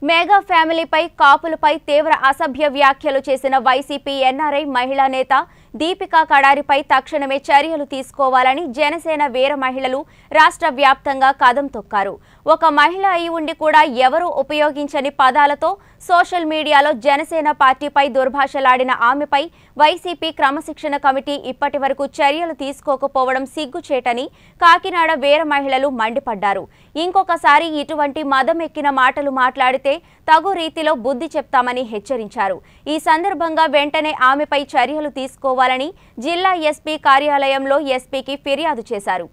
మేఘా ఫ్యామిలీపై కాపులపై తీవ్ర అసభ్య వ్యాఖ్యలు చేసిన వైసీపీ ఎన్ఆర్ఐ మహిళా నేత దీపికా కడారిపై తక్షణమే చర్యలు తీసుకోవాలని జనసేన వీర మహిళలు రాష్ట్ర వ్యాప్తంగా కదం తొక్కారు ఒక మహిళ అయి ఉండి కూడా ఎవరూ ఉపయోగించని పదాలతో సోషల్ మీడియాలో జనసేన పార్టీపై దుర్భాషలాడిన ఆమెపై వైసీపీ క్రమశిక్షణ కమిటీ ఇప్పటి వరకు చర్యలు తీసుకోకపోవడం సిగ్గుచేటని కాకినాడ వీర మహిళలు మండిపడ్డారు ఇంకొకసారి ఇటువంటి మదమెక్కిన మాటలు మాట్లాడితే తగు రీతిలో బుద్ధి చెప్తామని హెచ్చరించారు ఈ సందర్భంగా వెంటనే ఆమెపై చర్యలు తీసుకోవాలని జిల్లా ఎస్పీ కార్యాలయంలో ఎస్పీకి ఫిర్యాదు చేశారు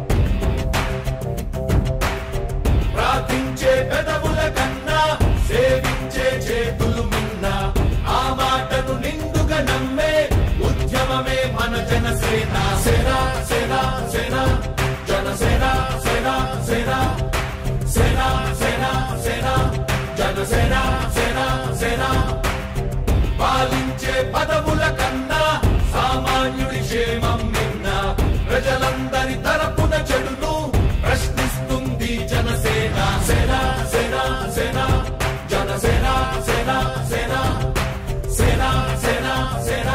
ప్రార్థించే పెదవుల కన్నా సేవించే చేతులు మిన్న ఆ మాటను నిండుగా నమ్మే ఉద్యమమే మన జనసేన సేన సేన సేన జనసేన సేన సేన సేన సేన సేన జనసేన సేన సేన పాలించే పదవుల కన్నా సామాన్యుడి క్షేమం నిన్న ప్రజలందరి తరపున చెడును ప్రశ్నిస్తుంది జనసేన సేన సేన సేన జనసేన సేన సేన సేన సేన సేన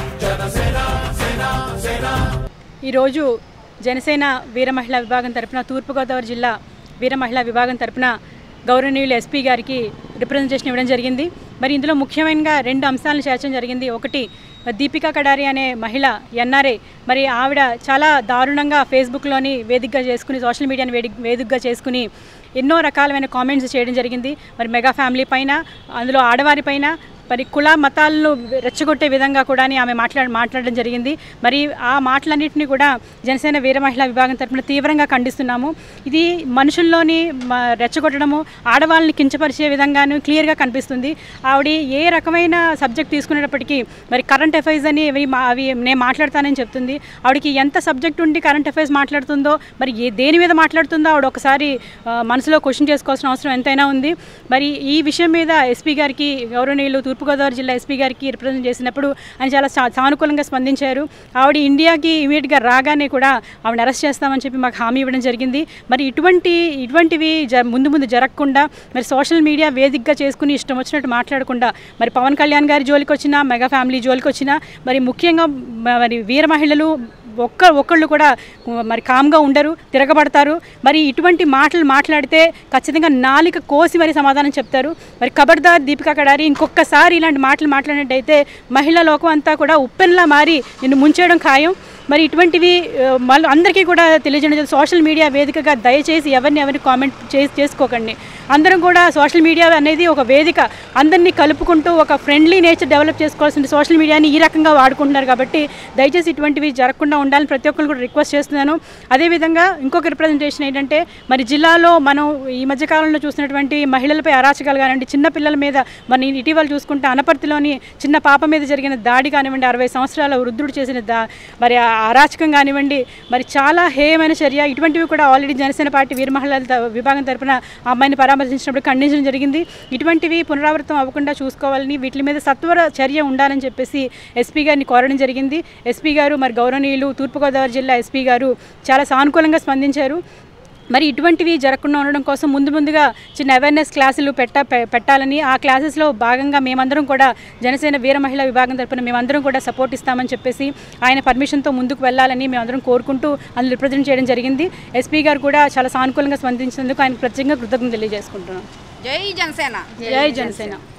జనసేన సేన సేన ఈరోజు జనసేన వీర మహిళా విభాగం తరపున తూర్పుగోదావరి జిల్లా వీర మహిళా విభాగం తరపున గౌరవనీయులు ఎస్పీ గారికి రిప్రజెంటేషన్ ఇవ్వడం జరిగింది మరి ఇందులో ముఖ్యమైనగా రెండు అంశాలను చేర్చడం జరిగింది ఒకటి దీపికా కడారి అనే మహిళ ఎన్ఆర్ఏ మరి ఆవిడ చాలా దారుణంగా ఫేస్బుక్లోని వేదికగా చేసుకుని సోషల్ మీడియాని వేడి వేదికగా చేసుకుని ఎన్నో రకాలమైన కామెంట్స్ చేయడం జరిగింది మరి మెగా ఫ్యామిలీ పైన అందులో ఆడవారి పైన మరి కుల మతాలను రెచ్చగొట్టే విధంగా కూడా ఆమె మాట్లాడ మాట్లాడడం జరిగింది మరి ఆ మాటలన్నింటినీ కూడా జనసేన వీర మహిళా విభాగం తరఫున తీవ్రంగా ఖండిస్తున్నాము ఇది మనుషుల్లోని మ- రెచ్చగొట్టడము ఆడవాళ్ళని కించపరిచే విధంగాను క్లియర్గా కనిపిస్తుంది ఆవిడ ఏ రకమైన సబ్జెక్ట్ తీసుకునేటప్పటికీ మరి కరెంట్ అఫైర్స్ అని ఇవి మా అవి నేను మాట్లాడతానని చెప్తుంది ఆవిడకి ఎంత సబ్జెక్ట్ ఉండి కరెంట్ అఫైర్స్ మాట్లాడుతుందో మరి ఏ దేని మీద మాట్లాడుతుందో ఆవిడ ఒకసారి ఆ, మనసులో క్వశ్చన్ చేసుకోవాల్సిన అవసరం ఎంతైనా ఉంది మరి ఈ విషయం మీద ఎస్పీ గారికి గౌరవనీయులు తూర్పుగోదావరి జిల్లా ఎస్పీ గారికి రిప్రజెంట్ చేసినప్పుడు ఆయన చాలా సా- సానుకూలంగా స్పందించారు ఆవిడ ఇండియాకి ఇమీడియట్గా రాగానే కూడా ఆవిడ అరెస్ట్ చేస్తామని చెప్పి మాకు హామీ ఇవ్వడం జరిగింది మరి ఇటువంటి ఇటువంటివి జ ముందు ముందు జరగకుండా మరి సోషల్ మీడియా వేదికగా చేసుకుని ఇష్టం వచ్చినట్టు మాట్లాడకుండా మరి పవన్ కళ్యాణ్ గారి జోలికి వచ్చినా మెగా ఫ్యామిలీ జోలికి వచ్చినా మరి ముఖ్యంగా మ- మరి వీర మహిళలు ఒక్క ఒక్కళ్ళు కూడా మరి కామ్గా ఉండరు తిరగబడతారు మరి ఇటువంటి మాటలు మాట్లాడితే ఖచ్చితంగా నాలిక కోసి మరి సమాధానం చెప్తారు మరి ఖబర్దార్ దీపికా కడారి ఇంకొకసారి ఇలాంటి మాటలు మాట్లాడినట్టయితే మహిళా లోకం అంతా కూడా ఉప్పెన్లా మారి నిన్ను ముంచేయడం ఖాయం మరి ఇటువంటివి ఆ, మళ్ళీ అందరికీ కూడా తెలియజేయడం జరుగుతుంది. సోషల్ మీడియా వేదికగా దయచేసి ఎవరిని ఎవరిని కామెంట్ చేసి చేసుకోకండి అందరం కూడా సోషల్ మీడియా అనేది ఒక వేదిక అందరినీ కలుపుకుంటూ ఒక ఫ్రెండ్లీ నేచర్ డెవలప్ చేసుకోవాల్సిన సోషల్ మీడియాని ఈ రకంగా వాడుకుంటున్నారు కాబట్టి దయచేసి ఇటువంటివి జరగకుండా ఉండాలని ప్రతి ఒక్కరు కూడా రిక్వెస్ట్ చేస్తున్నాను అదేవిధంగా ఇంకొక రిప్రజెంటేషన్ ఏంటంటే మరి జిల్లాలో మనం ఈ మధ్యకాలంలో చూసినటువంటి మహిళలపై అరాచకాలు కానివ్వండి చిన్న పిల్లల మీద మన ఇటీవల చూసుకుంటే అనపర్తిలోని చిన్న పాప మీద జరిగిన దాడి కానివ్వండి అరవై సంవత్సరాల వృద్ధుడు చేసిన దా మరి ఆ అరాచకం కానివ్వండి మరి చాలా హేయమైన చర్య ఇటువంటివి కూడా ఆల్రెడీ జనసేన పార్టీ వీర మహిళల త- విభాగం తరపున ఆ అమ్మాయిని పరామర్శించినప్పుడు ఖండించడం జరిగింది ఇటువంటివి పునరావృతం అవ్వకుండా చూసుకోవాలని వీటి మీద సత్వర చర్య ఉండాలని చెప్పేసి ఎస్పీ గారిని కోరడం జరిగింది ఎస్పీ గారు మరి గౌరవనీయులు తూర్పుగోదావరి జిల్లా ఎస్పీ గారు చాలా సానుకూలంగా స్పందించారు మరి ఇటువంటివి జరగకుండా ఉండడం కోసం ముందు ముందుగా చిన్న అవేర్నెస్ క్లాసులు పెట్ట పె- పెట్టాలని ఆ క్లాసెస్లో భాగంగా మేమందరం కూడా జనసేన వీర మహిళా విభాగం తరపున మేమందరం కూడా సపోర్ట్ ఇస్తామని చెప్పేసి ఆయన పర్మిషన్తో ముందుకు వెళ్ళాలని మేమందరం కోరుకుంటూ అందులో రిప్రజెంట్ చేయడం జరిగింది ఎస్పీ గారు కూడా చాలా సానుకూలంగా స్పందించినందుకు ఆయన ప్రత్యేకంగా కృతజ్ఞతలు తెలియజేసుకుంటున్నాం జై జనసేన జై జనసేన